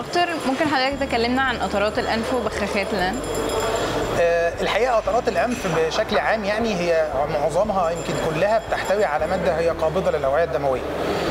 دكتور ممكن حضرتك تكلمنا عن قطرات الانف وبخاخات الانف آه، الحقيقه قطرات الانف بشكل عام يعني هي معظمها يمكن كلها بتحتوي على ماده هي قابضه للاوعيه الدمويه.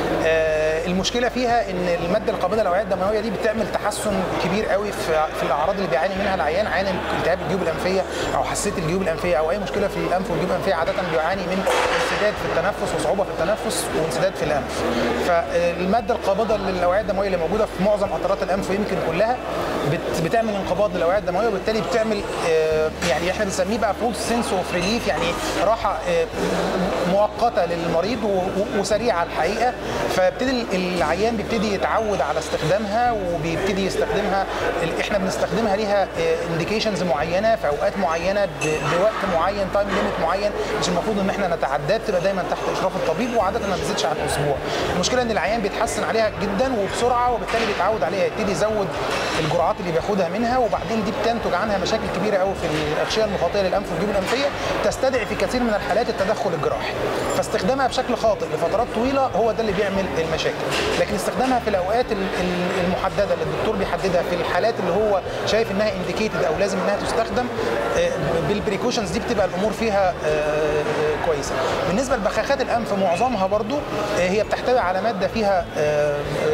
آه، المشكله فيها ان الماده القابضه للاوعيه الدمويه دي بتعمل تحسن كبير قوي في في الاعراض اللي بيعاني منها العيان عيان التهاب الجيوب الانفيه او حساسيه الجيوب الانفيه او اي مشكله في الانف والجيوب الانفيه عاده بيعاني من انسداد في التنفس وصعوبه في التنفس وانسداد في الانف. فالماده القابضه للاوعيه الدمويه اللي موجوده في معظم قطرات الانف ويمكن كلها بت- بتعمل انقباض للاوعيه الدمويه وبالتالي بتعمل آه، يعني احنا بنسميه بقى فول سنس اوف ريليف يعني راحه آه، مؤقته للمريض و- و- وسريعه الحقيقه فبتدي العيان بيبتدي يتعود على استخدامها وبيبتدي يستخدمها ال- احنا بنستخدمها ليها انديكيشنز معينه في اوقات معينه ب- بوقت معين تايم ليميت معين مش المفروض ان احنا نتعداه بتبقى دايما تحت اشراف الطبيب وعاده ما بتزيدش عن اسبوع المشكله ان العيان بيتحسن عليها جدا وبسرعه وبالتالي بيتعود عليها يبتدي يزود الجرعات اللي بياخدها منها وبعدين دي بتنتج عنها مشاكل كبيره قوي في الاغشيه المخاطيه للانف والجيوب الانفيه تستدعي في كثير من الحالات التدخل الجراحي فاستخدامها بشكل خاطئ لفترات طويله هو ده اللي بيعمل المشاكل لكن استخدامها في الاوقات ال- ال- المحدده اللي الدكتور بيحددها في الحالات اللي هو شايف انها انديكيتد او لازم انها تستخدم آه، بالبريكوشنز دي بتبقى الامور فيها آه، آه، كويسه بالنسبه لبخاخات الانف معظمها برضو آه، هي بتحتوي على ماده فيها آه،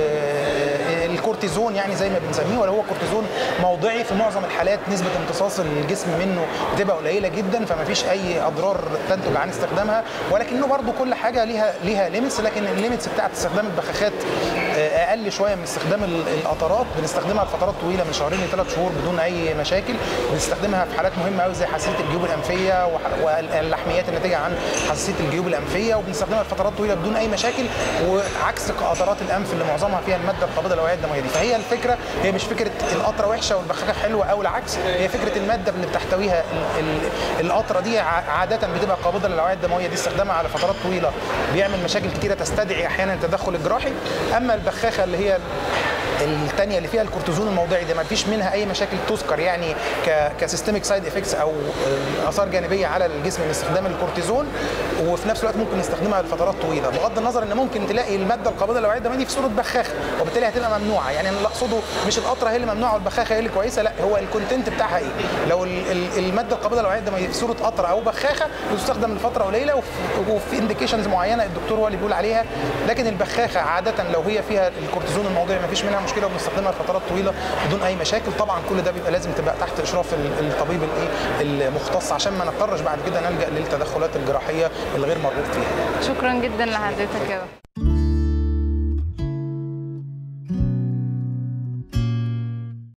آه، الكورتيزون يعني زي ما بنسميه ولا هو كورتيزون موضعي في معظم الحالات نسبه امتصاص الجسم منه بتبقى قليله جدا فما فيش اي اضرار تنتج عن استخدامها ولكنه برضو كل حاجه ليها ليها ليميتس لكن الليميتس بتاعت استخدام البخاخات آه، اقل شويه من استخدام ال- القطرات بنستخدمها لفترات طويله من شهرين لثلاث شهور بدون اي مشاكل بنستخدمها في حالات مهمه قوي زي حساسيه الجيوب الانفيه وح- واللحميات الناتجه عن حساسيه الجيوب الانفيه وبنستخدمها لفترات طويله بدون اي مشاكل وعكس قطرات الانف اللي معظمها فيها الماده القابضه للاوعيه الدمويه دي فهي الفكره هي مش فكره القطره وحشه والبخاخه حلوه او العكس هي فكره الماده اللي بتحتويها ال- ال- القطره دي ع- عاده بتبقى قابضه للاوعيه الدمويه دي استخدامها على فترات طويله بيعمل مشاكل كتيره تستدعي احيانا التدخل الجراحي اما البخاخه اللي هي الثانيه اللي فيها الكورتيزون الموضعي ده ما فيش منها اي مشاكل تذكر يعني ك كسيستميك سايد افكتس او آه، اثار جانبيه على الجسم من استخدام الكورتيزون وفي نفس الوقت ممكن نستخدمها لفترات طويله بغض النظر ان ممكن تلاقي الماده القابضه للاوعيه الدمويه دي في صوره بخاخه وبالتالي هتبقى ممنوعه يعني انا اللي اقصده مش القطره هي اللي ممنوعه والبخاخه هي اللي كويسه لا هو الكونتنت بتاعها ايه لو ال- ال- الماده القابضه للاوعيه الدمويه في صوره قطره او بخاخه بتستخدم لفتره قليله وفي- وفي انديكيشنز معينه الدكتور هو اللي بيقول عليها لكن البخاخه عاده لو هي فيها الكورتيزون الموضعي ما فيش منها مشكله وبنستخدمها لفترات طويله بدون اي مشاكل طبعا كل ده بيبقى لازم تبقى تحت اشراف ال- الطبيب الايه المختص عشان ما نضطرش بعد كده نلجا للتدخلات الجراحيه الغير مرغوب فيها شكرا جدا لحضرتك يا دكتور